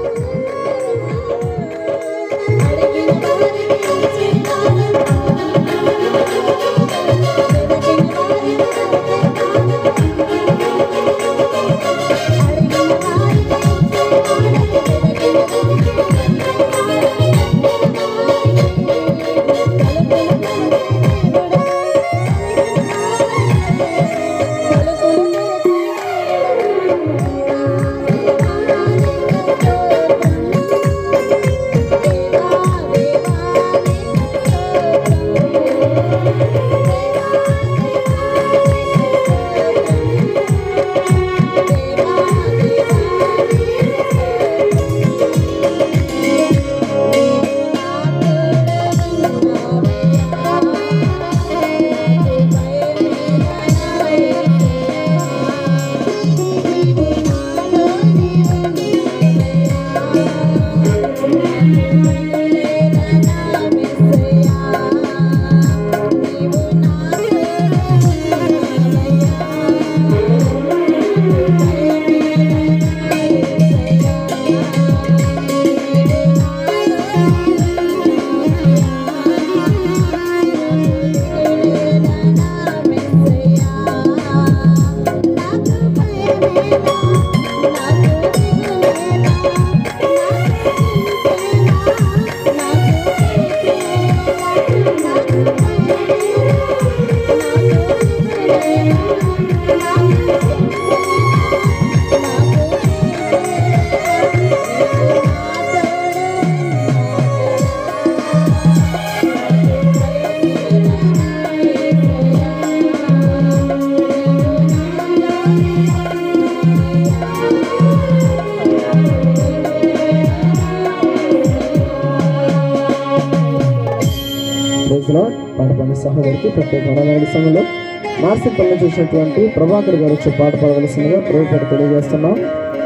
ప్రైజ్లో పాట పాడిన సహోదరికి ప్రత్యేక వరాల సమయంలో నార్సింపల్లి చూసినటువంటి ప్రభాకర్ గారు వచ్చి పాట పాడవలసిందిగా ప్రభుత్వ తెలియజేస్తున్నాం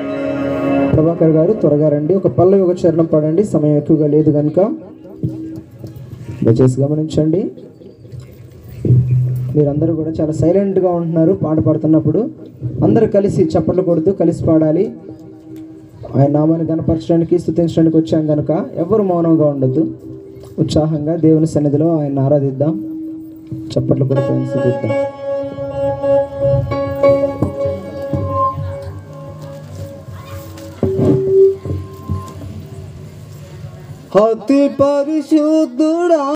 ప్రభాకర్ గారు త్వరగా రండి ఒక పల్లవి ఒక చరణం పాడండి సమయం ఎక్కువగా లేదు కనుక దయచేసి గమనించండి మీరందరూ కూడా చాలా సైలెంట్గా ఉంటున్నారు పాట పాడుతున్నప్పుడు అందరూ కలిసి చప్పట్లు కొడుతూ కలిసి పాడాలి ఆయన నామాన్ని కనపరచడానికి స్థుతించడానికి వచ్చాం కనుక ఎవరు మౌనంగా ఉండొద్దు ఉత్సాహంగా దేవుని సన్నిధిలో ఆయన ఆరాధిద్దాం చప్పట్లు కొడుతూ ఆయన స్థుతిద్దాం అతి పరిశుద్ధుడా